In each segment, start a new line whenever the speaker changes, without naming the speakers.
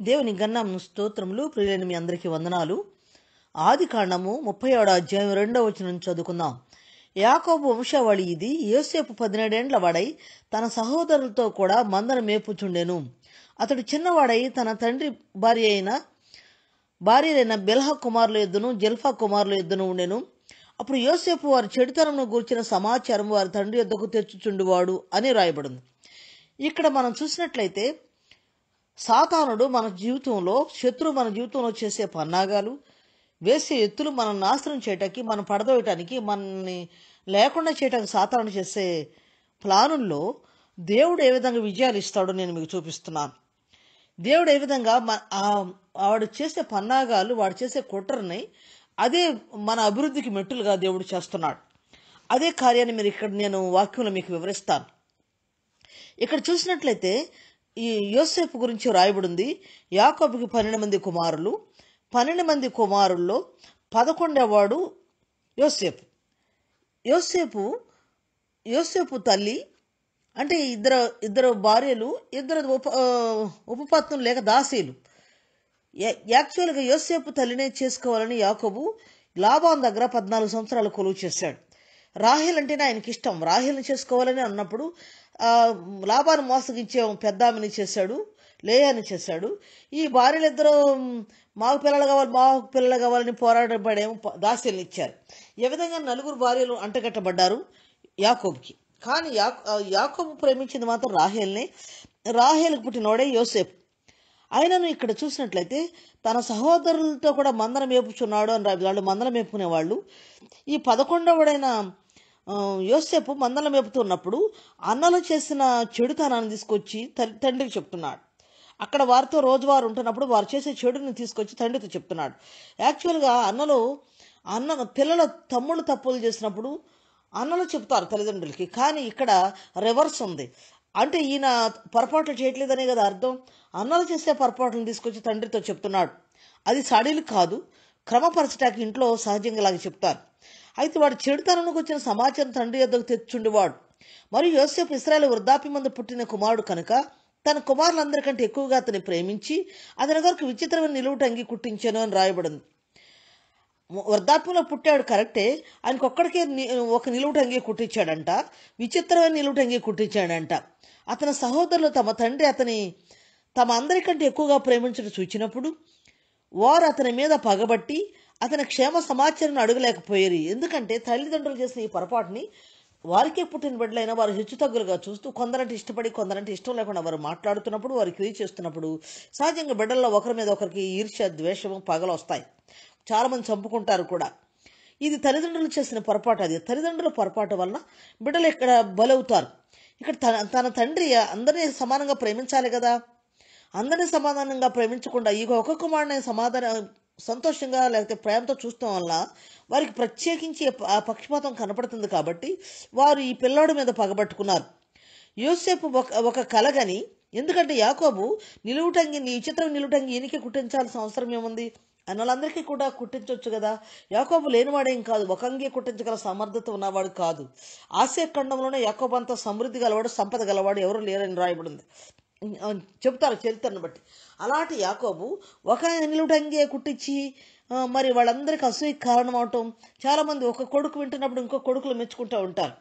దేవుని గన్నాం స్తోత్రములు ప్రియులైన మీ అందరికీ వందనాలు ఆది కాండము ముప్పై ఏడో అధ్యాయం రెండో వచనం చదువుకుందాం యాకోబు వంశావళి ఇది యోసేపు పదిహేడేండ్ల వాడై తన సహోదరులతో కూడా మందను మేపుచుండెను అతడు చిన్నవాడై తన తండ్రి భార్య అయిన భార్యలైన బెల్హా కుమారుల ఎద్దును జల్ఫా కుమారుల ఎద్దును ఉండెను అప్పుడు యోసేపు వారి చెడుతనంను గూర్చిన సమాచారం వారి తండ్రి యొద్దకు తెచ్చుచుండువాడు అని రాయబడింది ఇక్కడ మనం చూసినట్లయితే సాతానుడు మన జీవితంలో శత్రువు మన జీవితంలో చేసే పన్నాగాలు వేసే ఎత్తులు మనం నాశనం చేయటానికి మనం పడదోయటానికి మనల్ని లేకుండా చేయటానికి సాతానుడు చేసే ప్లానుల్లో దేవుడు ఏ విధంగా విజయాలు ఇస్తాడో నేను మీకు చూపిస్తున్నాను దేవుడు ఏ విధంగా మ- ఆ- వాడు చేసే పన్నాగాలు వాడు చేసే కుట్రని అదే మన అభివృద్ధికి మెట్టులుగా దేవుడు చేస్తున్నాడు అదే కార్యాన్ని మీరు ఇక్కడ నేను వాక్యంలో మీకు వివరిస్తాను ఇక్కడ చూసినట్లయితే ఈ యోసేపు గురించి రాయబడింది యాకోబుకి పన్నెండు మంది కుమారులు పన్నెండు మంది కుమారుల్లో పదకొండవవాడు యోసేపు యోసేపు యోసేపు తల్లి అంటే ఇద్దరు ఇద్దరు భార్యలు ఇద్దరు ఉప ఆ, ఉపపత్నులు లేక దాసీలు యా- యాక్చువల్గా యోసేపు తల్లినే చేసుకోవాలని యాకోబు లాభాన్ దగ్గర పద్నాలుగు సంవత్సరాలు కొలువు చేశాడు రాహేల్ అంటేనే ఆయనకి ఇష్టం రాహేల్ని చేసుకోవాలని అన్నప్పుడు ఆ, లాభాన్ని మోసగించే పెద్ద ఆమెని చేశాడు లేయాని చేశాడు ఈ భార్యలిద్దరూ మాకు పిల్లలు కావాలి మాకు పిల్లలు కావాలని పోరాడబడేమో ప- దాసీలను ఇచ్చారు ఏ విధంగా నలుగురు భార్యలు అంటగట్టబడ్డారు యాకోబుకి కానీ యాక్ ఆ, యాకోబు ప్రేమించింది మాత్రం రాహేల్ని రాహేల్కి పుట్టినోడే యోసేపు ఆయనను ఇక్కడ చూసినట్లయితే తన సహోదరులతో కూడా మందన మేపుచున్నాడు అని రాబి వాళ్ళు మందల మేపుకునేవాళ్ళు ఈ పదకొండవడైన ఆ, యోసేపు మందల మేపుతున్నప్పుడు అన్నలు చేసిన చెడుతనాన్ని తీసుకొచ్చి తల్లి తండ్రికి చెప్తున్నాడు అక్కడ వారితో రోజువారు ఉంటున్నప్పుడు వారు చేసే చెడుని తీసుకొచ్చి తండ్రితో చెప్తున్నాడు యాక్చువల్గా అన్నలు అన్న పిల్లల తమ్ముళ్ళు తప్పులు చేసినప్పుడు అన్నలు చెప్తారు తల్లిదండ్రులకి కానీ ఇక్కడ రివర్స్ ఉంది అంటే ఈయన పొరపాట్లు చేయట్లేదనే కదా అర్థం అన్నలు చేసే పొరపాట్లను తీసుకొచ్చి తండ్రితో చెప్తున్నాడు అది సాడీలు కాదు క్రమపరచటానికి ఇంట్లో సహజంగా లాగా చెప్తారు అయితే వాడు చెడుతనానికి వచ్చిన సమాచారం తండ్రి యొద్దకు తెచ్చుండేవాడు మరియు యోసేపు ఇస్రాయల్ వృద్ధాప్య మందు పుట్టిన కుమారుడు కనుక తన కుమారులందరికంటే ఎక్కువగా అతన్ని ప్రేమించి అతని కొరకు విచిత్రమైన నిలువుటంగి కుట్టించాను అని రాయబడింది వృద్ధాప్యంలో పుట్టాడు కరెక్టే ఆయనకు ఒక్కడికే ని- ఒక నిలువుటంగి కుట్టించాడంట విచిత్రమైన నిలువుటంగి కుట్టించాడంట అతని సహోదరులు తమ తండ్రి అతని తమ అందరికంటే ఎక్కువగా ప్రేమించడం చూచినప్పుడు వారు అతని మీద పగబట్టి అతని క్షేమ సమాచారం అడగలేకపోయారు ఎందుకంటే తల్లిదండ్రులు చేసిన ఈ పొరపాటుని వారికే పుట్టిన బిడ్డలైనా వారు హెచ్చుతగ్గులుగా చూస్తూ కొందరంటే ఇష్టపడి కొందరంటే ఇష్టం లేకుండా వారు మాట్లాడుతున్నప్పుడు వారు క్రియ చేస్తున్నప్పుడు సహజంగా బిడ్డల్లో ఒకరి మీద ఒకరికి ఈర్ష్య ద్వేషము పగలు వస్తాయి చాలామంది చంపుకుంటారు కూడా ఇది తల్లిదండ్రులు చేసిన పొరపాటు అది తల్లిదండ్రుల పొరపాటు వలన బిడ్డలు ఇక్కడ బలవుతారు ఇక్కడ తన తన తండ్రి అందరినీ సమానంగా ప్రేమించాలి కదా అందరినీ సమాధానంగా ప్రేమించకుండా ఈ ఒక కుమారుని సమాధాన సంతోషంగా లేకపోతే ప్రేమతో చూడటం వల్ల వారికి ప్రత్యేకించి ఆ పక్షపాతం కనపడుతుంది కాబట్టి వారు ఈ పిల్లోడి మీద పగబట్టుకున్నారు యోసేపు ఒక ఒక కలగని ఎందుకంటే యాకోబు నిలువుటంగి నీ చిత్రం నిలువుటంగి ఈయనకి కుట్టించాల్సిన అవసరం ఏముంది అన్నలందరికీ కూడా కుట్టించవచ్చు కదా యాకోబు లేనివాడేం కాదు ఒక అంగే కుట్టించగల సమర్థత ఉన్నవాడు కాదు ఆసియా ఖండంలోనే యాకోబు అంత సమృద్ధి గలవాడు సంపద గలవాడు ఎవరు లేరని రాయబడింది చెప్తారు చరిత్రను బట్టి అలాంటి యాకోబు ఒక నిలువుటంగే కుట్టించి ఆ, మరి వాళ్ళందరికీ అసూయ కారణం అవటం చాలామంది ఒక కొడుకు వింటున్నప్పుడు ఇంకో కొడుకులు మెచ్చుకుంటూ ఉంటారు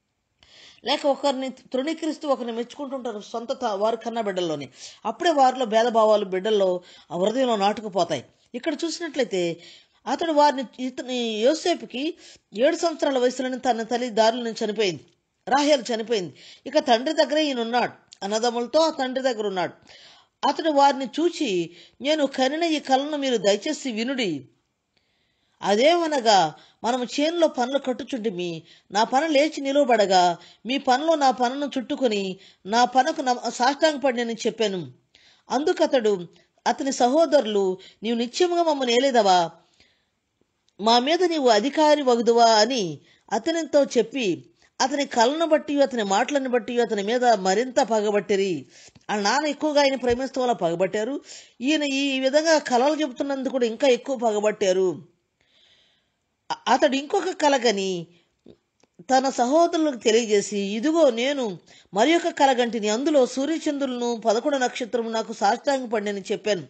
లేక ఒకరిని తృణీకరిస్తూ ఒకరిని మెచ్చుకుంటుంటారు సొంత త- వారి కన్న బిడ్డల్లోని అప్పుడే వారిలో భేదభావాలు బిడ్డల్లో ఆ హృదయంలో నాటుకుపోతాయి ఇక్కడ చూసినట్లయితే అతడు వారిని ఇతని యోసేపుకి ఏడు సంవత్సరాల వయసులోనే తన తల్లి దారులను చనిపోయింది రాహేలు చనిపోయింది ఇక తండ్రి దగ్గరే ఈయన ఉన్నాడు అన్నదమ్ములతో ఆ తండ్రి దగ్గర ఉన్నాడు అతడు వారిని చూచి నేను కనిన ఈ కలను మీరు దయచేసి వినుడి అదేమనగా మనము చేనులో పనులు కట్టుచుంటిమి నా పన లేచి నిలువబడగా మీ పనిలో నా పనును చుట్టుకొని నా పనకు నమ- సాష్టాంగపడినని చెప్పాను అందుకతడు అతని సహోదరులు నీవు నిత్యముగా మమ్మల్ని ఏలేదవా మా మీద నీవు అధికారి వగుదువా అని అతనితో చెప్పి అతని కళ్ళను బట్టి అతని మాటలను బట్టి అతని మీద మరింత పగబట్టిరి ఆ నాన్న ఎక్కువగా ఆయన ప్రేమిస్తూ వల్ల పగబట్టారు ఈయన ఈ విధంగా కళలు చెబుతున్నందుకు కూడా ఇంకా ఎక్కువ పగబట్టారు అ- అతడు ఇంకొక కలగని తన సహోదరులకు తెలియజేసి ఇదిగో నేను మరి యొక్క కలగంటిని అందులో సూర్యచంద్రులను పదకొండు నక్షత్రం నాకు సాష్టాంగ పడినని చెప్పాను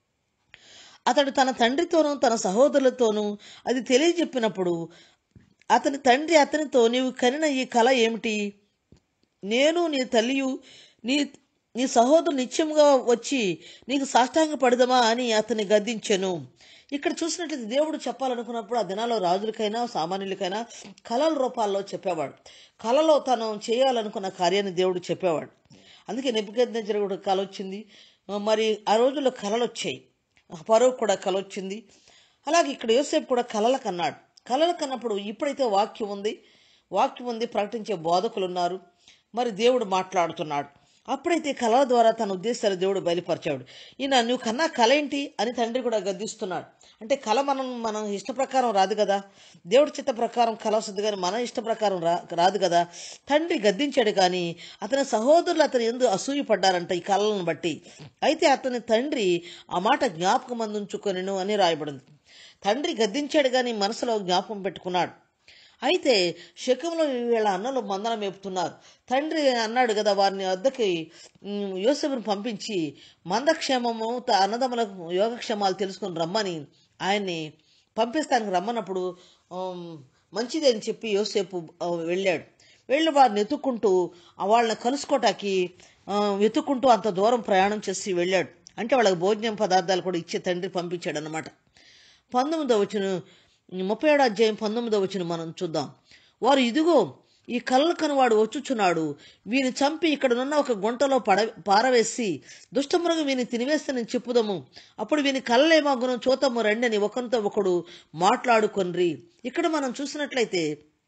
అతడు తన తండ్రితోనూ తన సహోదరులతోనూ అది తెలియజెప్పినప్పుడు అతని తండ్రి అతనితో నీవు కనిన ఈ కళ ఏమిటి నేను నీ తల్లియు నీ నీ సహోదరు నిత్యంగా వచ్చి నీకు సాష్టాంగ పడదమా అని అతన్ని గద్దించెను ఇక్కడ చూసినట్లయితే దేవుడు చెప్పాలనుకున్నప్పుడు ఆ దినాల్లో రాజులకైనా సామాన్యులకైనా కళల రూపాల్లో చెప్పేవాడు కళలో తను చేయాలనుకున్న కార్యాన్ని దేవుడు చెప్పేవాడు అందుకే నెప్పుకెద్దించిన కూడా కళ వచ్చింది మరి ఆ రోజుల్లో కళలు వచ్చాయి పరువు కూడా కళ వచ్చింది అలాగే ఇక్కడ యోసేపు కూడా కళలకు అన్నాడు కళలకు అన్నప్పుడు ఇప్పుడైతే వాక్యం ఉంది వాక్యం ఉంది ప్రకటించే బోధకులు ఉన్నారు మరి దేవుడు మాట్లాడుతున్నాడు అప్పుడైతే కళల ద్వారా తన ఉద్దేశాలు దేవుడు బయలుపరిచాడు ఈయన నువ్వు కన్నా కళ ఏంటి అని తండ్రి కూడా గద్దిస్తున్నాడు అంటే కళ మనం మనం ఇష్ట ప్రకారం రాదు కదా దేవుడి చిత్త ప్రకారం కళ వస్తుంది కానీ మన ఇష్ట ప్రకారం రా రాదు కదా తండ్రి గద్దించాడు కానీ అతని సహోదరులు అతను ఎందు అసూయ పడ్డారంట ఈ కళలను బట్టి అయితే అతని తండ్రి ఆ మాట జ్ఞాపకం అందించుకొనిను అని రాయబడింది తండ్రి గద్దించాడు కానీ మనసులో జ్ఞాపకం పెట్టుకున్నాడు అయితే శకంలో వీళ్ళ అన్నలు మందన మేపుతున్నారు తండ్రి అన్నాడు కదా వారిని వద్దకి ఉమ్, యోసేపుని పంపించి మందక్షేమము త- అన్నదమ్ములకు యోగక్షేమాలు తెలుసుకొని రమ్మని ఆయన్ని పంపిస్తానికి రమ్మన్నప్పుడు ఉమ్, మంచిది అని చెప్పి యోసేపు ఆ, వెళ్ళాడు వెళ్ళి వారిని ఎత్తుక్కుంటూ ఆ వాళ్ళని కలుసుకోటానికి ఆ, వెతుక్కుంటూ అంత దూరం ప్రయాణం చేసి వెళ్ళాడు అంటే వాళ్ళకి భోజనం పదార్థాలు కూడా ఇచ్చే తండ్రి పంపించాడు అనమాట పంతొమ్మిదో వచ్చిన ముప్పై ఏడో అధ్యాయం పంతొమ్మిదో వచ్చిన మనం చూద్దాం వారు ఇదిగో ఈ కళ్ళ కనువాడు వచ్చుచున్నాడు వీని చంపి ఇక్కడనున్న ఒక గుంటలో పడ పారవేసి దుష్టమృగం వీని తినివేస్తానని చెప్పుదాము అప్పుడు వీని కళ్ళేమగును చూతము రండని ఒకరితో ఒకడు మాట్లాడుకొనిరి ఇక్కడ మనం చూసినట్లయితే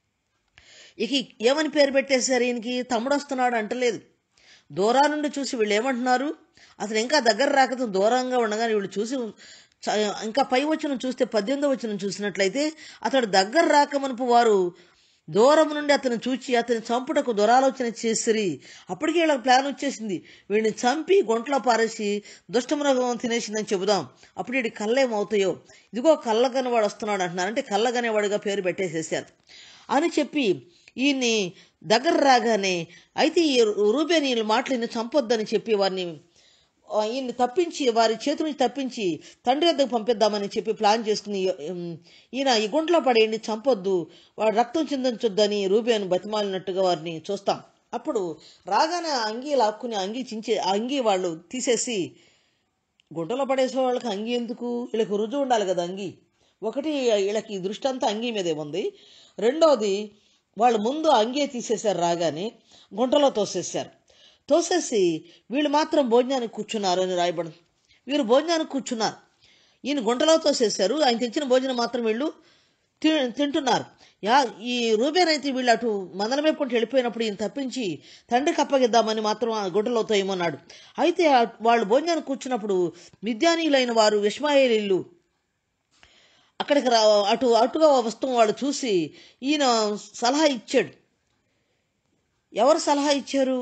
ఇక ఏమని పేరు పెట్టేశారు ఈయనకి తమ్ముడు వస్తున్నాడు అంటలేదు దూరా నుండి చూసి వీళ్ళు ఏమంటున్నారు అసలు ఇంకా దగ్గర రాకతో దూరంగా ఉండగానే వీళ్ళు చూసి చ- ఇంకా పై వచ్చిన చూస్తే పద్దెనిమిదో వచ్చిన చూసినట్లయితే అతడు దగ్గర రాకమనుపు వారు దూరం నుండి అతను చూచి అతని చంపుటకు దురాలోచన చేసిరి అప్పటికే వీళ్ళకి ప్లాన్ వచ్చేసింది వీడిని చంపి గుంటలో పారేసి దుష్టమృగం తినేసిందని చెబుదాం అప్పుడు వీడి కళ్ళేమవుతాయో ఇదిగో కళ్ళగని వాడు వస్తున్నాడు అంటున్నారు అంటే కళ్ళగనేవాడుగా పేరు పెట్టేసేసారు అని చెప్పి ఈయన్ని దగ్గర రాగానే అయితే ఈ రూబేని వీళ్ళ మాటలు ఈయన చంపొద్దని చెప్పి వారిని ఆ, ఈయన్ని తప్పించి వారి చేతి నుంచి తప్పించి తండ్రి వద్దకు పంపిద్దామని చెప్పి ప్లాన్ చేసుకుని ఉమ్, ఈయన ఈ గుంట్లో పడేయండి చంపొద్దు వాడు రక్తం చిందించొద్దని రూబేను బతిమాలినట్టుగా వారిని చూస్తాం అప్పుడు రాగానే ఆ అంగీ లాక్కుని అంగీ చించే ఆ అంగీ వాళ్ళు తీసేసి గుంటలో పడేసే వాళ్ళకి అంగి ఎందుకు వీళ్ళకి రుజువు ఉండాలి కదా అంగి ఒకటి వీళ్ళకి దృష్టి అంతా అంగీ మీదే ఉంది రెండోది వాళ్ళు ముందు అంగే తీసేశారు రాగానే గుంటలో తోసేశారు తోసేసి వీళ్ళు మాత్రం భోజనానికి కూర్చున్నారు అని రాయబడింది వీరు భోజనానికి కూర్చున్నారు ఈయన గుంటలో తోసేశారు ఆయన తెచ్చిన భోజనం మాత్రం వీళ్ళు తి- తింటున్నారు యా ఈ రూబేన్ అయితే వీళ్ళు అటు మందల మేపుకుంటూ వెళ్ళిపోయినప్పుడు ఈయన తప్పించి తండ్రికి అప్పగిద్దామని మాత్రం ఆ గుడ్డలో తోయమన్నాడు అయితే ఆ- వాళ్ళు భోజనానికి కూర్చున్నప్పుడు మిద్యానీయులైన వారు విస్మాయిలీలు అక్కడికి రా అటు అటుగా వస్తున్న వాళ్ళు చూసి ఈయన సలహా ఇచ్చాడు ఎవరు సలహా ఇచ్చారు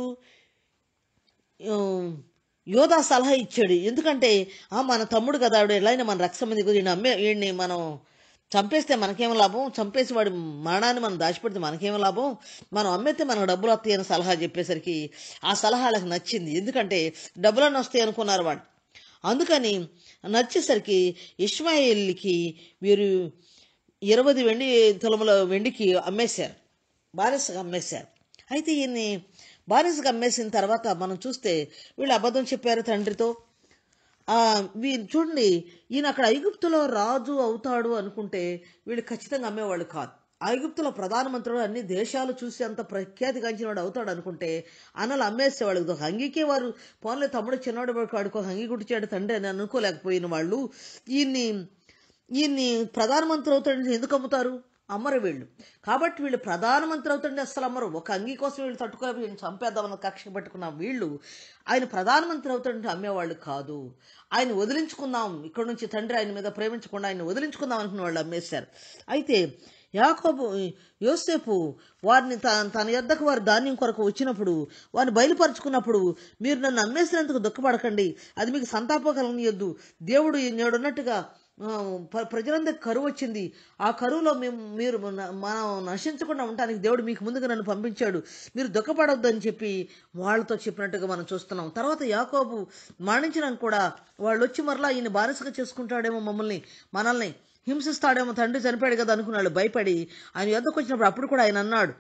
ఉమ్, యోధా సలహా ఇచ్చాడు ఎందుకంటే ఆ మన తమ్ముడు కదా ఆవిడ ఎలా అయినా మన రక్ష మంది ఈయన అమ్మే వీడిని మనం చంపేస్తే మనకేం లాభం చంపేసి వాడి మరణాన్ని మనం దాచిపెడితే మనకేం లాభం మనం అమ్మేస్తే మనకు డబ్బులు వస్తాయని సలహా చెప్పేసరికి ఆ సలహా వాళ్ళకి నచ్చింది ఎందుకంటే డబ్బులన్నీ వస్తాయి అనుకున్నారు వాడు అందుకని నచ్చేసరికి ఇస్మాయిల్కి వీరు ఇరవై వెండి తులముల వెండికి అమ్మేశారు బానిసగా అమ్మేశారు అయితే ఈయన్ని బానిసగా అమ్మేసిన తర్వాత మనం చూస్తే వీళ్ళు అబద్ధం చెప్పారు తండ్రితో ఆ, వీ- చూడండి ఈయన అక్కడ ఐగుప్తులో రాజు అవుతాడు అనుకుంటే వీళ్ళు ఖచ్చితంగా అమ్మేవాళ్ళు కాదు ఐగుప్తులో ప్రధానమంత్రుడు అన్ని దేశాలు చూసి అంత ప్రఖ్యాతిగాంచిన వాడు అవుతాడు అనుకుంటే అన్నలు అమ్మేసేవాళ్ళు ఒక అంగీకే వారు పోన్లే తమ్ముడు చిన్నవాడు వాడికి ఒక అంగీ గుట్టించాడు తండ్రి అని అనుకోలేకపోయిన వాళ్ళు ఈయన్ని ఈయన్ని ప్రధానమంత్రి అవుతాడని ఎందుకు అమ్ముతారు అమ్మరు వీళ్ళు కాబట్టి వీళ్ళు ప్రధానమంత్రి అవుతుండే అసలు అమ్మరు ఒక అంగీ కోసం వీళ్ళు తట్టుకొని వీళ్ళని చంపేద్దామన్న కక్ష పెట్టుకున్న వీళ్ళు ఆయన ప్రధానమంత్రి అవుతుంటే అమ్మేవాళ్ళు కాదు ఆయన వదిలించుకుందాం ఇక్కడ నుంచి తండ్రి ఆయన మీద ప్రేమించకుండా ఆయన వదిలించుకుందాం అనుకున్న వాళ్ళు అమ్మేశారు అయితే యాకోబు యోసేపు వారిని త- తన యొద్దకు వారి ధాన్యం కొరకు వచ్చినప్పుడు వారిని బయలుపరుచుకున్నప్పుడు మీరు నన్ను అమ్మేసినందుకు దుఃఖపడకండి అది మీకు సంతాపం కలగనియొద్దు దేవుడు ఈ నేడున్నట్టుగా ఆ, ప్ర- ప్రజలందరికీ కరువు వచ్చింది ఆ కరువులో మేము మీరు న- మనం నశించకుండా ఉండటానికి దేవుడు మీకు ముందుగా నన్ను పంపించాడు మీరు దుఃఖపడొద్దు అని చెప్పి వాళ్ళతో చెప్పినట్టుగా మనం చూస్తున్నాం తర్వాత యాకోబు మరణించినాక కూడా వాళ్ళు వచ్చి మరలా ఈయన బానిసగా చేసుకుంటాడేమో మమ్మల్ని మనల్ని హింసిస్తాడేమో తండ్రి చనిపోయాడు కదా అనుకున్నాడు భయపడి ఆయన యొద్దకు వచ్చినప్పుడు అప్పుడు కూడా ఆయన అన్నాడు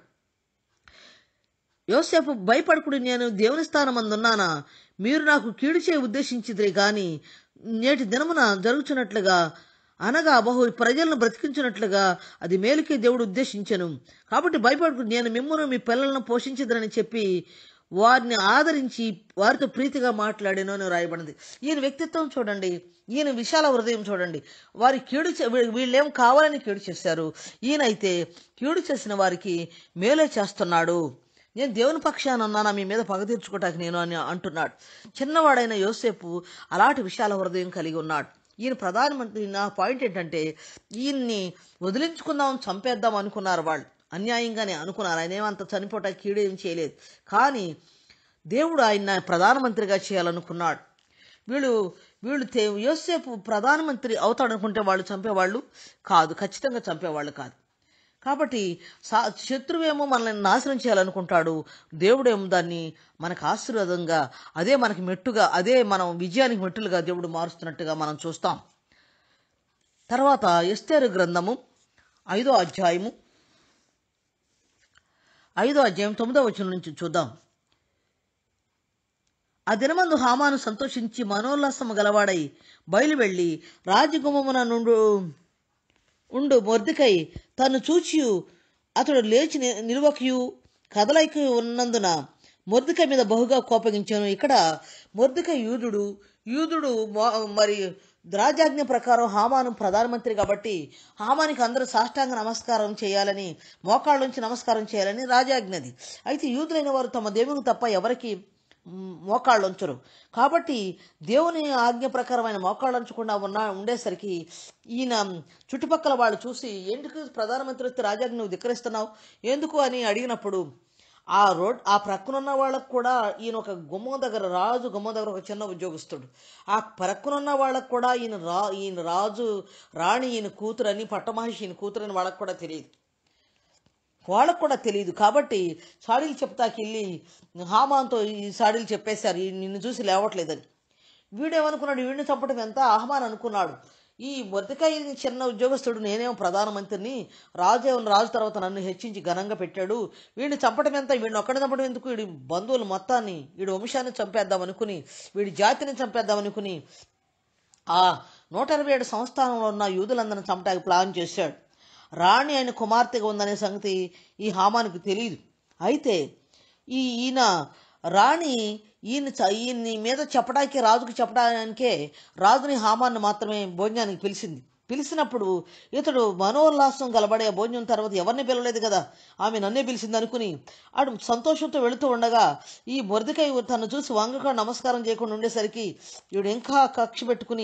యోసేపు భయపడకుడు నేను దేవుని స్థానమందున్నానా మీరు నాకు కీడు చేయ ఉద్దేశించిదిరే గాని నేటి దినమున జరుగుచున్నట్లుగా అనగా బహు ప్రజలను బ్రతికించినట్లుగా అది మేలుకే దేవుడు ఉద్దేశించను కాబట్టి భయపడకు నేను మిమ్మల్ని మీ పిల్లలను పోషించదనని చెప్పి వారిని ఆదరించి వారితో ప్రీతిగా మాట్లాడాను అని రాయబడింది ఈయన వ్యక్తిత్వం చూడండి ఈయన విశాల హృదయం చూడండి వారి కీడు చే- వీ- వీళ్ళేం కావాలని కీడు చేశారు ఈయనైతే కీడు చేసిన వారికి మేలే చేస్తున్నాడు నేను దేవుని పక్షాన ఉన్నానా మీ మీద పగ తీర్చుకోవటానికి నేను అని అంటున్నాడు చిన్నవాడైన యోసేపు అలాంటి విశాల హృదయం కలిగి ఉన్నాడు ఈయన ప్రధానమంత్రి నా పాయింట్ ఏంటంటే ఈయన్ని వదిలించుకుందాం చంపేద్దాం అనుకున్నారు వాళ్ళు అన్యాయంగానే అనుకున్నారు ఆయన ఏమంత చనిపోవటానికి కీడు ఏం చేయలేదు కానీ దేవుడు ఆయన ప్రధానమంత్రిగా చేయాలనుకున్నాడు వీళ్ళు వీళ్ళు తే- యోసేపు ప్రధానమంత్రి అవుతాడనుకుంటే వాళ్ళు చంపేవాళ్ళు కాదు ఖచ్చితంగా చంపేవాళ్ళు కాదు కాబట్టి సా శత్రువేమో మనల్ని నాశనం చేయాలనుకుంటాడు దేవుడేమో దాన్ని మనకు ఆశీర్వాదంగా అదే మనకి మెట్టుగా అదే మనం విజయానికి మెట్టులుగా దేవుడు మారుస్తున్నట్టుగా మనం చూస్తాం తర్వాత ఎస్తేరు గ్రంథము ఐదో అధ్యాయము ఐదో అధ్యాయం తొమ్మిదో వచనం నుంచి చూద్దాం ఆ దినమందు హామాను సంతోషించి మనోల్లాసము గలవాడై బయలువెళ్ళి రాజగుమమున నుండు ఉండు మొర్దికై తను చూచియు అతడు లేచి ని- నిలువకయు కదలైకి ఉన్నందున మొర్దిక మీద బహుగా కోపగించాను ఇక్కడ మొర్దిక యూదుడు యూదుడు మో- మరి రాజాజ్ఞ ప్రకారం హామాను ప్రధానమంత్రి కాబట్టి హామానికి అందరూ సాష్టాంగ నమస్కారం చేయాలని మోకాళ్ళ నుంచి నమస్కారం చేయాలని రాజాజ్ఞది అయితే యూదులైన వారు తమ దేవునికి తప్ప ఎవరికి మ్, మోకాళ్ళు ఉంచరు కాబట్టి దేవుని ఆజ్ఞ ప్రకారమైన మోకాళ్ళు ఉంచకుండా ఉన్న ఉండేసరికి ఈయన చుట్టుపక్కల వాళ్ళు చూసి ఎందుకు ప్రధానమంత్రి వస్తే రాజాజ్ఞ నువ్వు ధిక్కరిస్తున్నావు ఎందుకు అని అడిగినప్పుడు ఆ రోడ్ ఆ ప్రక్కనున్న వాళ్ళకు కూడా ఈయన ఒక గుమ్మం దగ్గర రాజు గుమ్మం దగ్గర ఒక చిన్న ఉద్యోగస్తుడు ఆ ప్రక్కనున్న వాళ్ళకు కూడా ఈయన రా ఈయన రాజు రాణి ఈయన కూతురని పట్టమహర్షి ఈయన కూతురని వాళ్ళకు కూడా తెలియదు వాళ్ళకు కూడా తెలియదు కాబట్టి సాడీలు చెప్తాకి వెళ్ళి హామాన్తో ఈ సాడీలు చెప్పేశారు ఈ నిన్ను చూసి లేవట్లేదని వీడేమనుకున్నాడు వీడిని చంపడం ఎంత ఆహ్వాన్ అనుకున్నాడు ఈ మొదటికాయ చిన్న ఉద్యోగస్తుడు నేనేమో ప్రధానమంత్రిని రాజు ఏమో రాజు తర్వాత నన్ను హెచ్చించి ఘనంగా పెట్టాడు వీడిని చంపడం ఎంత వీడిని ఒక్కడిని చంపడం ఎందుకు వీడి బంధువులు మొత్తాన్ని వీడి వంశాన్ని చంపేద్దాం అనుకుని వీడి జాతిని చంపేద్దాం అనుకుని ఆ నూట ఇరవై ఏడు సంస్థానంలో ఉన్న యూదులందరిని చంపడానికి ప్లాన్ చేశాడు రాణి ఆయన కుమార్తెగా ఉందనే సంగతి ఈ హామానికి తెలియదు అయితే ఈ ఈయన రాణి ఈయన చ- ఈయన్ని మీద చెప్పడానికి రాజుకు చెప్పడానికే రాజుని హామాన్ని మాత్రమే భోజనానికి పిలిచింది పిలిచినప్పుడు ఇతడు మనోల్లాసం గలబడే ఆ భోజనం తర్వాత ఎవరిని పిలవలేదు కదా ఆమె నన్నే పిలిచింది అనుకుని ఆడు సంతోషంతో వెళుతూ ఉండగా ఈ మొరదికై తను చూసి వంగక నమస్కారం చేయకుండా ఉండేసరికి ఈవిడ ఇంకా కక్ష పెట్టుకుని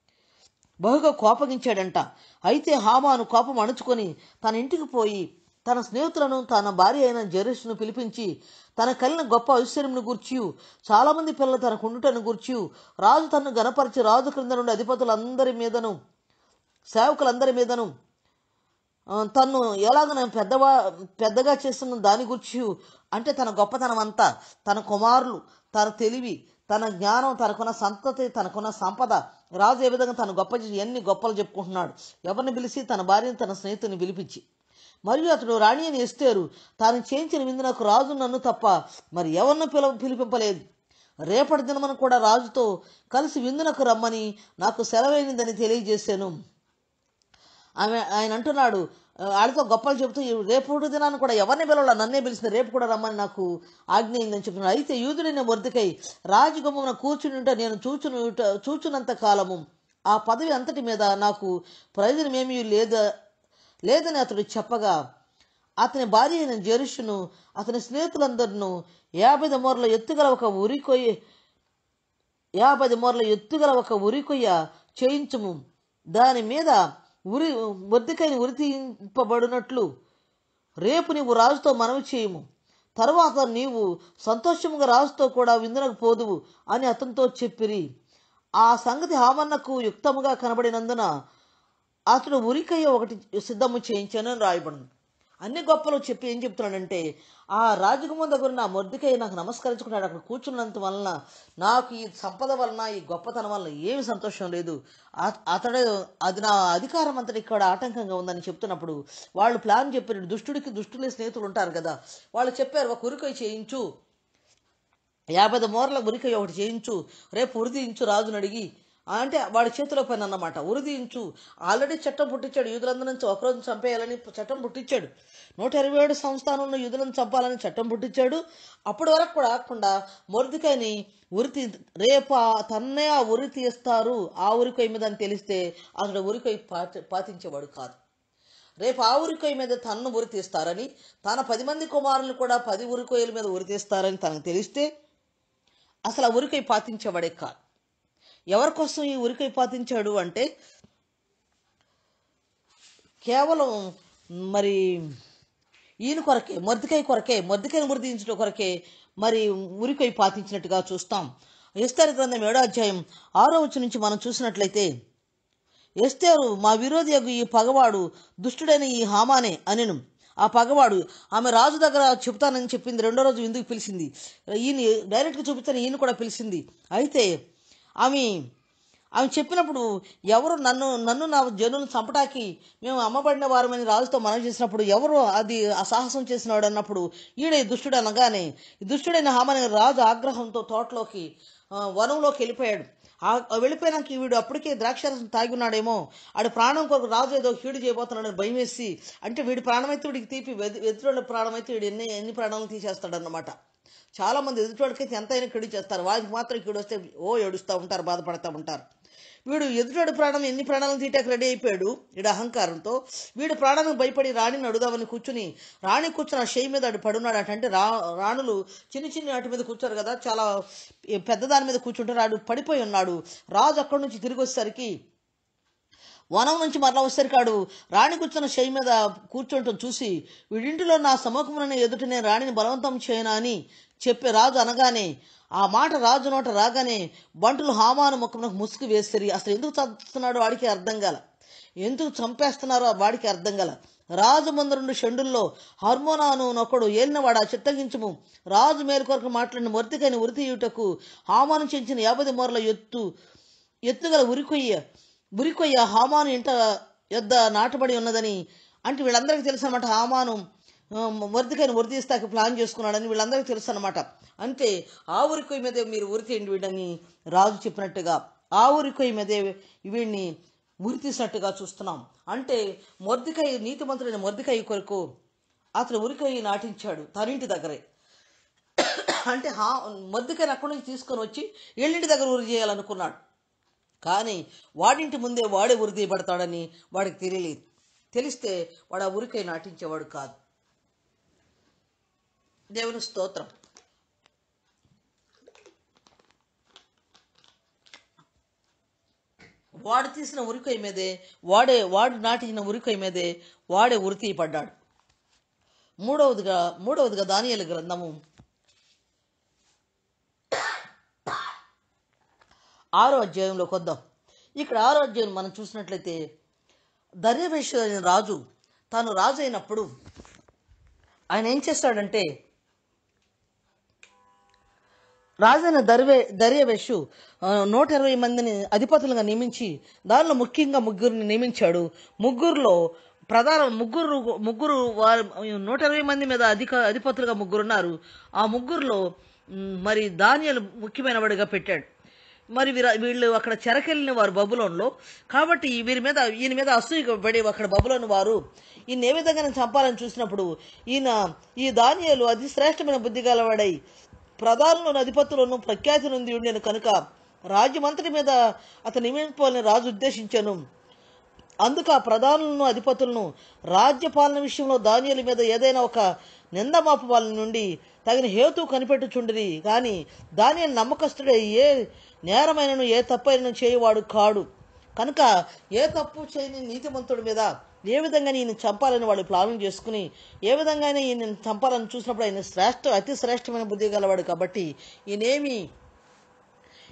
బహుగా కోపగించాడంట అయితే హామాను కోపం అణుచుకొని తన ఇంటికి పోయి తన స్నేహితులను తన భార్య అయిన జెరస్ను పిలిపించి తన కలిగిన గొప్ప ఐశ్వర్యమును గూర్చి చాలామంది పిల్లలు తనకు ఉండుటను గూర్చి రాజు తనను గనపరిచి రాజు క్రింద నుండి అధిపతులందరి మీదను సేవకులందరి మీదను ఆ, తన్ను ఎలాగ పెద్దవా పెద్దగా చేస్తున్న దాని గురించి అంటే తన గొప్పతనం అంతా తన కుమారులు తన తెలివి తన జ్ఞానం తనకున్న సంతతి తనకున్న సంపద రాజు ఏ విధంగా తన గొప్ప చేసి ఎన్ని గొప్పలు చెప్పుకుంటున్నాడు ఎవరిని పిలిచి తన భార్యని తన స్నేహితుని పిలిపించి మరియు అతడు రాణి అని ఎస్తేరు తాను చేయించిన విందునకు రాజు నన్ను తప్ప మరి ఎవరిని పిల పిలిపింపలేదు రేపటి దినమున కూడా రాజుతో కలిసి విందునకు రమ్మని నాకు సెలవైనదని తెలియజేశాను ఆమె ఆయన అంటున్నాడు "ఆ, ఆడితో గొప్పలు చెబుతూ "ఈ రేపు దినాన్ని కూడా ఎవరిని పిలవాల నన్నే పిలిచింది రేపు కూడా రమ్మని నాకు ఆజ్ఞ అయిందని చెప్తున్నాడు అయితే యూదుడైన మొర్దికై రాజగుమ్మన కూర్చుని ఉంటే నేను చూచును చూచునంత కాలము ఆ పదవి అంతటి మీద నాకు ప్రయోజనమేమీ లేదా లేదని అతడు చెప్పగా అతని భార్య అయిన జెరుషును అతని స్నేహితులందరినూ యాభై మూరల ఎత్తుగల ఒక ఉరికొయ్యి యాభై మూరల ఎత్తుగల ఒక ఉరికొయ్య చేయించుము దాని మీద ఉరి మొద్దికైన ఉరి తీయింపబడినట్లు రేపు నీవు రాజుతో మనవి చేయము తరువాత నీవు సంతోషముగా రాజుతో కూడా విందునకు పోదువు అని అతనితో చెప్పిరి ఆ సంగతి హామన్నకు యుక్తముగా కనబడినందున అతడు ఉరికయ్య ఒకటి సిద్ధము చేయించాను అని రాయబడింది అన్ని గొప్పలు చెప్పి ఏం చెప్తున్నాడంటే ఆ రాజకుమార్ దగ్గర నా మొద్దుకయ్య నాకు నమస్కరించుకున్నాడు అక్కడ కూర్చున్నంత వలన నాకు ఈ సంపద వలన ఈ గొప్పతనం వలన ఏమి సంతోషం లేదు ఆ- అతడు అది నా అధికారం అంతటి ఇక్కడ ఆటంకంగా ఉందని చెప్తున్నప్పుడు వాళ్ళు ప్లాన్ చెప్పారు దుష్టుడికి దుష్టులే స్నేహితులు ఉంటారు కదా వాళ్ళు చెప్పారు ఒక ఉరికొయ్య చేయించు యాభై మూరల ఉరికి ఒకటి చేయించు రేపు ఉరిదించు రాజుని అడిగి అంటే వాడి చేతిలో పని అన్నమాట ఉరిదించు ఆల్రెడీ చట్టం పుట్టించాడు యూదులందరి నుంచి ఒకరోజు చంపేయాలని చట్టం పుట్టించాడు నూట ఇరవై ఏడు సంస్థానంలో యూదులను చంపాలని చట్టం పుట్టించాడు అప్పటి వరకు కూడా ఆకుండా మొరదికాయని ఉరి తీ రేపు ఆ తన్నే ఆ ఉరి తీస్తారు ఆ ఉరికొయ్య మీద అని తెలిస్తే అతడు ఉరికొయ్య పాటి పాటించేవాడు కాదు రేపు ఆ ఉరికొయ్య మీద తన్ను ఉరి తీస్తారని తన పది మంది కుమారులు కూడా పది ఉరికొయ్యల మీద ఉరి తీస్తారని తనకు తెలిస్తే అసలు ఆ ఉరికొయ్య పాతించేవాడే కాదు ఎవరి కోసం ఈ ఉరికొయ్య పాతించాడు అంటే కేవలం మరి ఈయన కొరకే మొద్దికాయ కొరకే మొద్దికాయను మురిదించడం కొరకే మరి ఉరికొయ్య పాతించినట్టుగా చూస్తాం ఎస్తేరు గ్రంథం ఏడో అధ్యాయం ఆరో వచ్చి నుంచి మనం చూసినట్లయితే ఎస్తేరు మా విరోధి యగు ఈ పగవాడు దుష్టుడైన ఈ హామానే అనెను ఆ పగవాడు ఆమె రాజు దగ్గర చెప్తానని చెప్పింది రెండో రోజు ఎందుకు పిలిచింది ఈయన డైరెక్ట్గా చూపిస్తాను ఈయన కూడా పిలిచింది అయితే ఆమె ఆమె చెప్పినప్పుడు ఎవరు నన్ను నన్ను నా జనులను చంపటానికి మేము అమ్మబడిన వారమని రాజుతో మనం చేసినప్పుడు ఎవరు అది అసాహసం చేసినాడు అన్నప్పుడు ఈడే దుష్టుడు అనగానే ఈ దుష్టుడైన హామని రాజు ఆగ్రహంతో తోటలోకి ఆ, వనంలోకి వెళ్ళిపోయాడు ఆ వెళ్ళిపోయినాక వీడు అప్పటికే ద్రాక్షారసం తాగి ఉన్నాడేమో ఆడి ప్రాణం కొరకు రాజు ఏదో కీడు చేయబోతున్నాడని భయం వేసి అంటే వీడి ప్రాణమైతే వీడికి తీపి ఎదుటి ప్రాణమైతే వీడు ఎన్ని ఎన్ని ప్రాణాలను తీసేస్తాడన్నమాట చాలా మంది ఎదుటివాడికైతే ఎంతైనా కీడు చేస్తారు వాడికి మాత్రం కీడు వస్తే ఓ ఏడుస్తూ ఉంటారు బాధపడతా ఉంటారు వీడు ఎదుటివాడి ప్రాణం ఎన్ని ప్రాణాలను తీయటానికి రెడీ అయిపోయాడు వీడు అహంకారంతో వీడు ప్రాణానికి భయపడి రాణిని అడుగుదామని కూర్చుని రాణి కూర్చుని ఆ షేయి మీద ఆడు పడున్నాడు అంటే రా రాణులు చిన్న చిన్న వాటి మీద కూర్చోరు కదా చాలా పెద్ద దాని మీద కూర్చుంటారు ఆడు పడిపోయి ఉన్నాడు రాజు అక్కడి నుంచి తిరిగి వచ్చేసరికి వనం నుంచి మరలా వచ్చేసరికి ఆడు రాణి కూర్చున్న షై మీద కూర్చుంటాం చూసి వీడింటిలో నా సముఖమున ఎదుట నేను రాణిని బలవంతం చేయనా అని చెప్పే రాజు అనగానే ఆ మాట రాజు నోట రాగానే బంటులు హామాను ముఖమునకు ముసుగు వేస్తారు అసలు ఎందుకు చంపుతున్నాడో వాడికి అర్థం కాల ఎందుకు చంపేస్తున్నారో వాడికి అర్థం కాల రాజు ముందు రెండు షండుల్లో హార్మోనాను నొకడు ఏలినవాడు ఆ చిత్తగించము రాజు మేలు కొరకు మాట్లాడిన మొర్తికైన ఉరితీయుటకు హామాను చెంచిన యాభై మూరల ఎత్తు ఎత్తుగల ఉరికొయ్య ఉరికొయ్య హామాను ఇంట యొద్ద నాటబడి ఉన్నదని అంటే వీళ్ళందరికీ తెలుసు అనమాట హామాను వరదికైన వరదీస్తాకి ప్లాన్ చేసుకున్నాడని వీళ్ళందరికీ తెలుసు అనమాట అంటే ఆ ఉరికొయ్య మీదే మీరు ఉరి తీయండి వీడని రాజు చెప్పినట్టుగా ఆ ఉరికొయ్య మీదే వీడిని ఉరి తీసినట్టుగా చూస్తున్నాం అంటే మొర్దికాయ నీతిమంతుడైన మొర్దికాయ కొరకు అతను ఉరికొయ్య నాటించాడు తన ఇంటి దగ్గరే అంటే హా మొద్దుకని అక్కడి నుంచి తీసుకొని వచ్చి ఎల్లింటి దగ్గర ఉరి చేయాలనుకున్నాడు కానీ వాడింటి ముందే వాడే ఉరి తీయబడతాడని వాడికి తెలియలేదు తెలిస్తే వాడు ఆ ఉరికై నాటించేవాడు కాదు దేవుని స్తోత్రం వాడు తీసిన ఉరికొయ్య మీదే వాడే వాడు నాటించిన ఉరికొయ్య మీదే వాడే ఉరి తీయబడ్డాడు మూడవదిగా మూడవదిగా దానియలు గ్రంథము ఆరో అధ్యాయంలోకి వద్దాం ఇక్కడ ఆరో అధ్యాయం మనం చూసినట్లయితే దర్యవేశ్వరు అనే రాజు తాను రాజు అయినప్పుడు ఆయన ఏం చేస్తాడంటే రాజైన దర్వే దర్యవేషు ఆ, నూట ఇరవై మందిని అధిపతులుగా నియమించి దానిలో ముఖ్యంగా ముగ్గురిని నియమించాడు ముగ్గురులో ప్రధాన ముగ్గురు ముగ్గురు వారు నూట ఇరవై మంది మీద అధిక అధిపతులుగా ముగ్గురు ఉన్నారు ఆ ముగ్గురులో మ్, మరి దానియలు ముఖ్యమైన వాడిగా పెట్టాడు మరి వీర వీళ్ళు అక్కడ చెరకెళ్ళిన వారు బబులోన్లో కాబట్టి వీరి మీద ఈయన మీద అసూయ పడి అక్కడ బబులోని వారు ఈయన ఏ విధంగా చంపాలని చూసినప్పుడు ఈయన ఈ దానియాలు అతి శ్రేష్టమైన బుద్ధి గలవాడై ప్రధానులను అధిపతులను ప్రఖ్యాతి నుండి ఉండేను కనుక రాజ్యమంతటి మీద అతను నియమింపాలని రాజు ఉద్దేశించాను అందుకు ఆ ప్రధానులను అధిపతులను రాజ్యపాలన విషయంలో దానియల మీద ఏదైనా ఒక నిందమాపు వాళ్ళ నుండి తగిన హేతు కనిపెట్టుచుండిరి కానీ దానియలు నమ్మకస్తుడే ఏ నేరమైనను ఏ తప్పైనను చేయవాడు కాడు కనుక ఏ తప్పు చేయని నీతిమంతుడి మీద ఏ విధంగా ఈయన చంపాలని వాళ్ళు ప్లాన్ చేసుకుని ఏ విధంగా ఈయన చంపాలని చూసినప్పుడు ఆయన శ్రేష్ఠ అతి శ్రేష్టమైన బుద్ధి గలవాడు కాబట్టి ఈయనేమి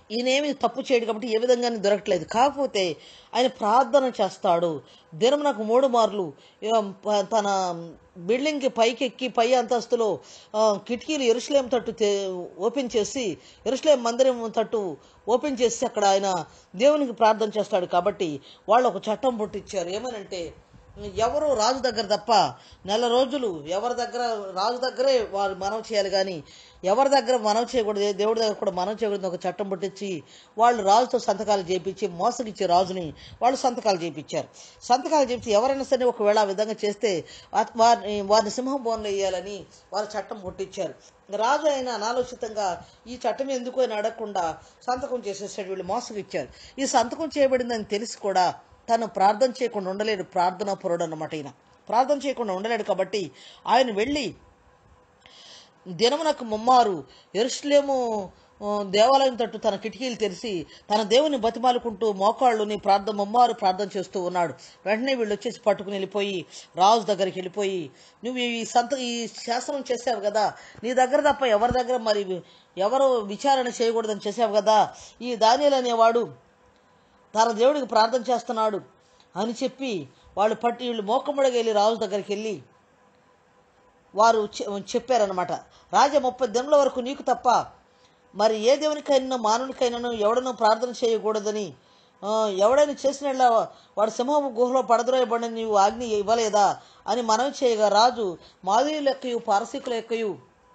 ఈయనేమి తప్పు చేయడు కాబట్టి ఏ విధంగానే దొరకట్లేదు కాకపోతే ఆయన ప్రార్థన చేస్తాడు దినమునకు మూడు మార్లు ఆ, ప- తన బిల్డింగ్కి పైకి ఎక్కి పై అంతస్తులో ఆ, కిటికీలు ఎరుసలేం తట్టు తే- ఓపెన్ చేసి ఎరుసలేం మందిరం తట్టు ఓపెన్ చేసి అక్కడ ఆయన దేవునికి ప్రార్థన చేస్తాడు కాబట్టి వాళ్ళు ఒక చట్టం పుట్టించారు ఏమనంటే ఎవరు రాజు దగ్గర తప్ప నెల రోజులు ఎవరి దగ్గర రాజు దగ్గరే వారు మనవి చేయాలి కానీ ఎవరి దగ్గర మనవి చేయకూడదు ఏ దేవుడి దగ్గర కూడా మనవి చేయకూడదు ఒక చట్టం పుట్టించి వాళ్ళు రాజుతో సంతకాలు చేయించి మోసగిచ్చే రాజుని వాళ్ళు సంతకాలు చేయించారు సంతకాలు చేయించి ఎవరైనా సరే ఒకవేళ ఆ విధంగా చేస్తే వా- వారిని వారిని సింహం బోన్లో వేయాలని వారు చట్టం పుట్టించారు రాజు అయినా అనాలోచితంగా ఈ చట్టం ఎందుకు అని అడగకుండా సంతకం చేసేసాడు వీళ్ళు మోసగిచ్చారు ఈ సంతకం చేయబడిందని తెలిసి కూడా తను ప్రార్థన చేయకుండా ఉండలేడు ప్రార్థన పొరడు అన్నమాట ఈయన ప్రార్థన చేయకుండా ఉండలేడు కాబట్టి ఆయన వెళ్ళి దినమునకు ముమ్మారు ఎరుసలేము ఆ, దేవాలయం తట్టు తన కిటికీలు తెరిచి తన దేవుని బతిమాలుకుంటూ మోకాళ్ళుని ప్రార్థన ముమ్మారు ప్రార్థన చేస్తూ ఉన్నాడు వెంటనే వీళ్ళు వచ్చేసి పట్టుకుని వెళ్ళిపోయి రాజు దగ్గరికి వెళ్ళిపోయి నువ్వు ఈ సంత ఈ శాసనం చేసావు కదా నీ దగ్గర తప్ప ఎవరి దగ్గర మరి ఎవరు విచారణ చేయకూడదని చేసావు కదా ఈ దానియలు అనేవాడు తన దేవుడికి ప్రార్థన చేస్తున్నాడు అని చెప్పి వాళ్ళు పట్టి వీళ్ళు మోకమ్మడికి వెళ్ళి రాజు దగ్గరికి వెళ్ళి వారు చె- చెప్పారనమాట రాజా ముప్పై దినముల వరకు నీకు తప్ప మరి ఏ దేవునికైనా మానవునికైనాను ఎవడనూ ప్రార్థన చేయకూడదని ఆ, ఎవడైనా చేసిన యెడల వాడు సింహము గుహలో పడద్రోయబడిన నీవు ఆజ్ఞ ఇవ్వలేదా అని మనవి చేయగా రాజు మాధుర్యుల యొక్కయు పారసీకుల యొక్కయు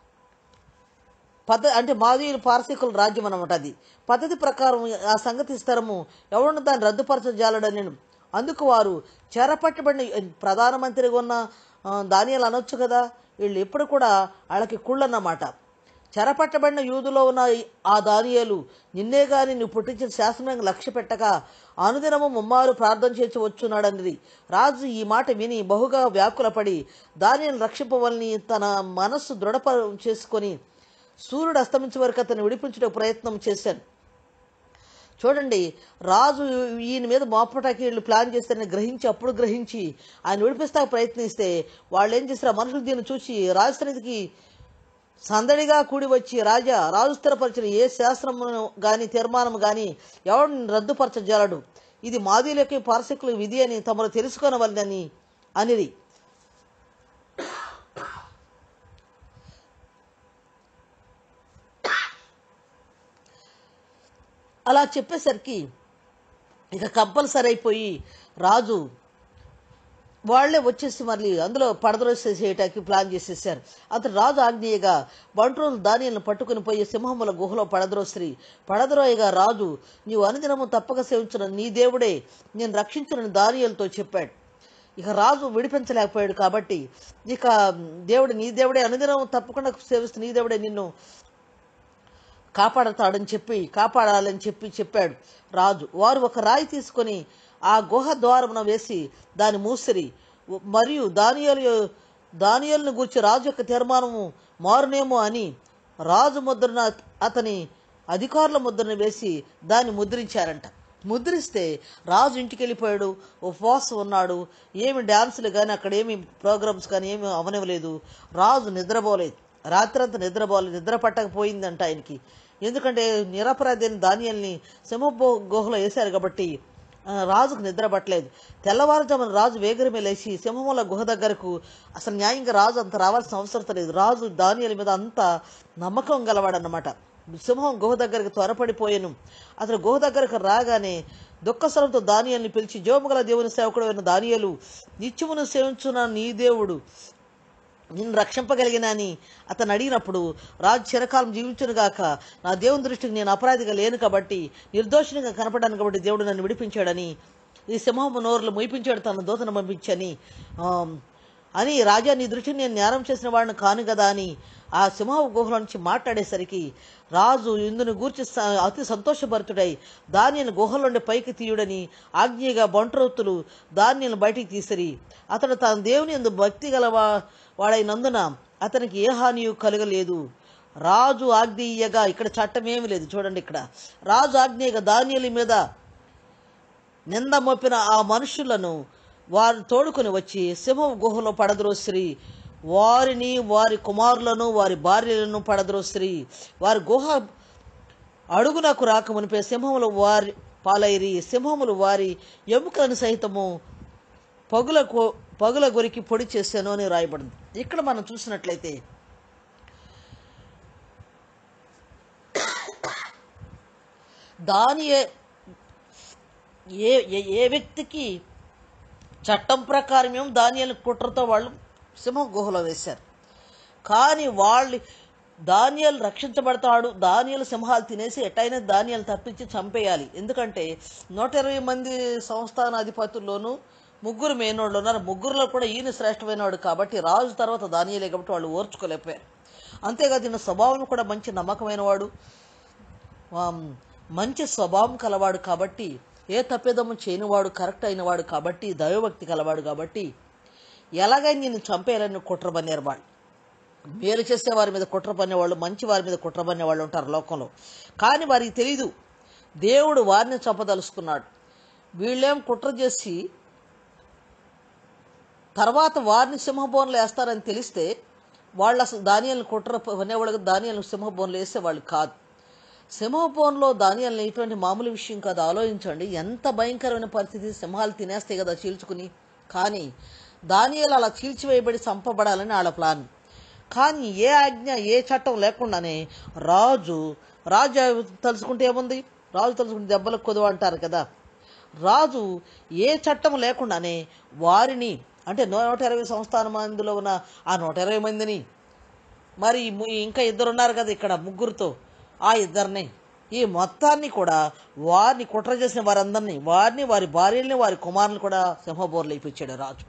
పద్ధ అంటే మాదీయులు పారసీకుల రాజ్యం అనమాట అది పద్ధతి ప్రకారం ఆ సంగతి స్థిరము ఎవరిని దాన్ని రద్దుపరచజాలడని అందుకు వారు చెరపట్టబడిన ప్రధానమంత్రిగా ఉన్న ఆ, దానియాలు అనొచ్చు కదా వీళ్ళు ఎప్పుడు కూడా వాళ్ళకి కుళ్ళన్నమాట చెరపట్టబడిన యూదులో ఉన్న ఆ దానియాలు నిన్నే గాని నువ్వు పుట్టించిన శాసనం లక్ష్య పెట్టక అనుదినము ముమ్మారు ప్రార్థన చేసి వచ్చున్నాడన్నది రాజు ఈ మాట విని బహుగా వ్యాకులపడి దానిని రక్షింపవలని తన మనస్సు దృఢప చేసుకొని సూర్యుడు అస్తమించే వరకు అతన్ని విడిపించడానికి ప్రయత్నం చేశాను చూడండి రాజు ఈయన మీద మోపటాకి వీళ్ళు ప్లాన్ చేస్తారని గ్రహించి అప్పుడు గ్రహించి ఆయన విడిపిస్తా ప్రయత్నిస్తే వాళ్ళు ఏం చేశారు ఆ మనుషులు దీన్ని చూసి రాజస్థానికి సందడిగా కూడి వచ్చి రాజా రాజు స్థిరపరిచిన ఏ శాస్త్రము గాని తీర్మానం గాని ఎవరిని రద్దుపరచజాలడు ఇది మాదీలకి పారసికుల విధి అని తమరు తెలుసుకొనవలనని అనిది అలా చెప్పేసరికి ఇక కంపల్సరీ అయిపోయి రాజు వాళ్ళే వచ్చేసి మళ్ళీ అందులో పడద్రోసేసేయటానికి ప్లాన్ చేసేసారు అతను రాజు ఆగ్నేయగా బంట్రోలు దానిలను పట్టుకుని పోయి సింహముల గుహలో పడద్రోసిరి పడద్రోయగా రాజు నీవు అనుదినము తప్పక సేవించిన నీ దేవుడే నేను రక్షించిన దానియలతో చెప్పాడు ఇక రాజు విడిపించలేకపోయాడు కాబట్టి ఇక దేవుడు నీ దేవుడే అనుదినం తప్పకుండా సేవిస్తున్న నీ దేవుడే నిన్ను కాపాడతాడని చెప్పి కాపాడాలని చెప్పి చెప్పాడు రాజు వారు ఒక రాయి తీసుకొని ఆ గుహ ద్వారమున వేసి దాని మూసిరి మరియు దానియలు దానియలను గూర్చి రాజు యొక్క తీర్మానము మారునేమో అని రాజు ముద్రన అతని అధికారుల ముద్రను వేసి దాన్ని ముద్రించారంట ముద్రిస్తే రాజు ఇంటికి వెళ్ళిపోయాడు ఉపవాసం ఉన్నాడు ఏమి డ్యాన్సులు కానీ అక్కడ ఏమి ప్రోగ్రామ్స్ కానీ ఏమి అవనివ్వలేదు రాజు నిద్రపోలేదు రాత్రంతా నిద్రపోలేదు నిద్ర పట్టకపోయిందంట ఆయనకి ఎందుకంటే నిరపరాధి అయిన ధాన్యాల్ని సింహ గుహలో వేశారు కాబట్టి ఆ, రాజుకు నిద్ర పట్టలేదు తెల్లవారుజామున రాజు వేగరమే లేచి సింహముల గుహ దగ్గరకు అసలు న్యాయంగా రాజు అంత రావాల్సిన అవసరం లేదు రాజు దానియల మీద అంత నమ్మకం గలవాడన్నమాట సింహం గుహ దగ్గరకు త్వరపడిపోయాను అతను గుహ దగ్గరకు రాగానే దుఃఖస్వరంతో దానియల్ని పిలిచి జోముగల దేవుని సేవకుడు అయిన దానియలు నిత్యమును సేవించున్న నీ దేవుడు నిన్ను రక్షింపగలిగిన అని అతను అడిగినప్పుడు రాజు చిరకాలం జీవించునుగాక నా దేవుని దృష్టికి నేను అపరాధిగా లేను కాబట్టి నిర్దోషినిగా కనపడాను కాబట్టి దేవుడు నన్ను విడిపించాడని ఈ సింహము నోరులు మొయిపించాడు తన దూతను పంపించని ఆమ్, అని రాజా నీ దృష్టిని నేను నేరం చేసిన వాడిని కాను కదా అని ఆ సింహ గుహలో నుంచి మాట్లాడేసరికి రాజు ఇందును గూర్చి స- అతి సంతోషభరితుడై ధాన్యాన్ని గుహలోండి పైకి తీయుడని ఆజ్ఞగా బంట్రోతులు ధాన్యాన్ని బయటికి తీసిరి అతడు తన దేవుని ఎందు భక్తి గల వా- వాడైనందున అతనికి ఏ హానియు కలగలేదు రాజు ఆజ్ఞేయగా ఇక్కడ చట్టం ఏమీ లేదు చూడండి ఇక్కడ రాజు ఆజ్ఞేయగా ధాన్యాల మీద నింద మోపిన ఆ మనుషులను వారు తోడుకొని వచ్చి సింహం గుహలో పడద్రోసిరి వారిని వారి కుమారులను వారి భార్యలను పడద్రోసిరి వారి గుహ అడుగునకు రాక మునిపే సింహములు వారి పాలైరి సింహములు వారి ఎముకలను సహితము పగుల కొ- పగుల గొరికి పొడి చేశాను అని రాయబడింది ఇక్కడ మనం చూసినట్లయితే దాని ఏ ఏ- ఏ- ఏ వ్యక్తికి చట్టం ప్రకారం ఏమో దానియాలను కుట్రతో వాళ్ళు సింహ గుహలో వేశారు కానీ వాళ్ళు ధాన్యాలు రక్షించబడతాడు ధాన్యాలు సింహాలు తినేసి ఎట్టయినా ధాన్యాలు తప్పించి చంపేయాలి ఎందుకంటే నూట ఇరవై మంది సంస్థానాధిపతుల్లోనూ ముగ్గురు మేనోళ్ళు ఉన్నారు ముగ్గురులో కూడా ఈయన శ్రేష్టమైనవాడు కాబట్టి రాజు తర్వాత ధాన్యాలే కాబట్టి వాళ్ళు ఓర్చుకోలేకపోయారు అంతేకాదు ఈయన స్వభావం కూడా మంచి నమ్మకమైన వాడు ఆమ్, మంచి స్వభావం కలవాడు కాబట్టి ఏ తప్పిదము చేయనివాడు కరెక్ట్ అయినవాడు కాబట్టి దైవభక్తి కలవాడు కాబట్టి ఎలాగైనా నేను చంపేయాలని కుట్ర పన్నారు వాళ్ళు మేలు చేసే వారి మీద కుట్ర పన్నేవాళ్ళు మంచి వారి మీద కుట్ర పన్నేవాళ్ళు ఉంటారు లోకంలో కానీ వారికి తెలీదు దేవుడు వారిని చంపదలుచుకున్నాడు వీళ్ళేం కుట్ర చేసి తర్వాత వారిని సింహబోన్లో వేస్తారని తెలిస్తే వాళ్ళు అసలు ధాన్యాలను కుట్ర పనేవాళ్ళకి ధాన్యాలను సింహబోన్లో వేసే వాళ్ళు కాదు సింహబోన్లో ధాన్యాలను ఇటువంటి మామూలు విషయం కాదు ఆలోచించండి ఎంత భయంకరమైన పరిస్థితి సింహాలు తినేస్తాయి కదా చీల్చుకుని కానీ ధాన్యాలు అలా చీల్చివేయబడి చంపబడాలని వాళ్ళ ప్లాన్ కానీ ఏ ఆజ్ఞ ఏ చట్టం లేకుండానే రాజు రాజు తలుచుకుంటే ఏముంది రాజు తలుచుకుంటే దెబ్బలకు కొదువ అంటారు కదా రాజు ఏ చట్టం లేకుండానే వారిని అంటే నూట ఇరవై సంస్థాన మందిలో ఉన్న ఆ నూట ఇరవై మందిని మరి ము- ఇంకా ఇద్దరు ఉన్నారు కదా ఇక్కడ ముగ్గురుతో ఆ ఇద్దరిని ఈ మొత్తాన్ని కూడా వారిని కుట్ర చేసిన వారందరినీ వారిని వారి భార్యల్ని వారి కుమారులు కూడా సింహబోర్లు ఇప్పించాడు రాజు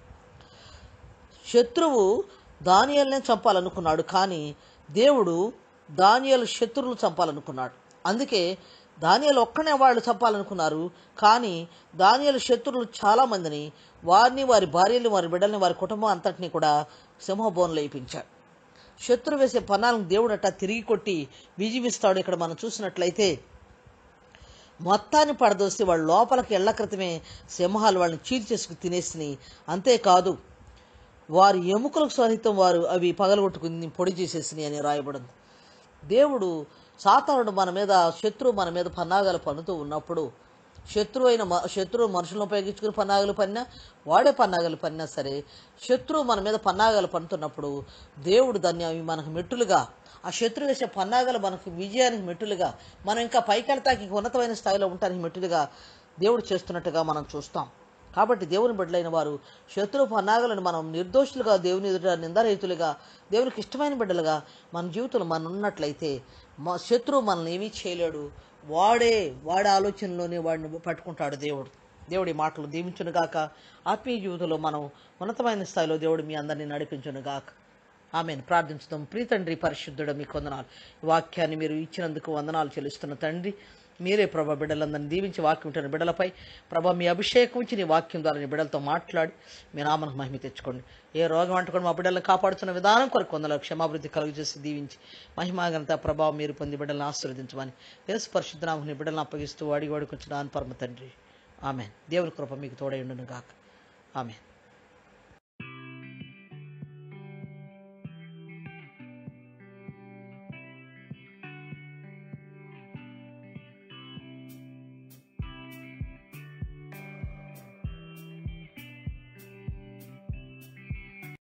శత్రువు దానియల్నే చంపాలనుకున్నాడు కానీ దేవుడు దానియలు శత్రువులు చంపాలనుకున్నాడు అందుకే దానియలు ఒక్కనే వాళ్ళు చంపాలనుకున్నారు కానీ దానియలు శత్రువులు చాలా మందిని వారిని వారి భార్యలు వారి బిడ్డల్ని వారి కుటుంబం అంతటిని కూడా సింహబోన్లో వేయించాడు శత్రు వేసే పన్నాలను దేవుడు అట్టా తిరిగి కొట్టి విజీవిస్తాడు ఇక్కడ మనం చూసినట్లయితే మొత్తాన్ని పడదోసి వాళ్ళ లోపలికి ఎళ్ల క్రితమే సింహాలు వాళ్ళని చీల్చేసుకు తినేసినాయి అంతేకాదు వారి ఎముకలకు సహితం వారు అవి పగలగొట్టుకుని పొడి చేసేసినాయి అని రాయబడింది దేవుడు సాతానుడు మన మీద శత్రువు మన మీద పన్నాగాలు పన్నుతూ ఉన్నప్పుడు శత్రువు అయిన మ- శత్రువు మనుషులను ఉపయోగించుకుని పన్నాగాలు పన్నా వాడే పన్నాగాలు పన్నా సరే శత్రువు మన మీద పన్నాగాలు పన్నుతున్నప్పుడు దేవుడు దాన్ని అవి మనకు మెట్టులుగా ఆ శత్రువు వేసే పన్నాగాలు మనకు విజయానికి మెట్టులుగా మనం ఇంకా పైకెళ్తాకి ఇంకా ఉన్నతమైన స్థాయిలో ఉండటానికి మెట్టులుగా దేవుడు చేస్తున్నట్టుగా మనం చూస్తాం కాబట్టి దేవుని బిడ్డలైన వారు శత్రు పన్నాగలను మనం నిర్దోషులుగా దేవుని ఎదుట నిందరహితులుగా దేవునికి ఇష్టమైన బిడ్డలుగా మన జీవితంలో మనం ఉన్నట్లయితే మా శత్రువు మనల్ని ఏమీ చేయలేడు వాడే వాడి ఆలోచనలోనే వాడిని పట్టుకుంటాడు దేవుడు దేవుడి మాటలు దీవించును గాక ఆత్మీయ జీవితంలో మనం ఉన్నతమైన స్థాయిలో దేవుడు మీ అందరినీ నడిపించును గాక ఆమెను ప్రార్థించుదాం ప్రీతండ్రి పరిశుద్ధుడు మీకు వందనాలు ఈ వాక్యాన్ని మీరు ఇచ్చినందుకు వందనాలు చెల్లిస్తున్న తండ్రి మీరే ప్రభా బిడ్డలందరినీ దీవించి వాక్యం ఉంటున్న బిడ్డలపై ప్రభా మీ అభిషేకం ఇచ్చి నీ వాక్యం ద్వారా నీ బిడ్డలతో మాట్లాడి మీ నామను మహిమ తెచ్చుకోండి ఏ రోగం అంటుకొని మా బిడ్డలను కాపాడుతున్న విధానం కొరకు కొందరు క్షమాభివృద్ధి కలుగు చేసి దీవించి మహిమాగనత ప్రభావం మీరు పొంది బిడ్డలను ఆశీర్వదించమని యేసు పరిశుద్ధనామని బిడ్డలను అప్పగిస్తూ వాడి వాడుకొచ్చిన పరమ తండ్రి ఆమె దేవుని కృప మీకు తోడైండును గాక ఆమె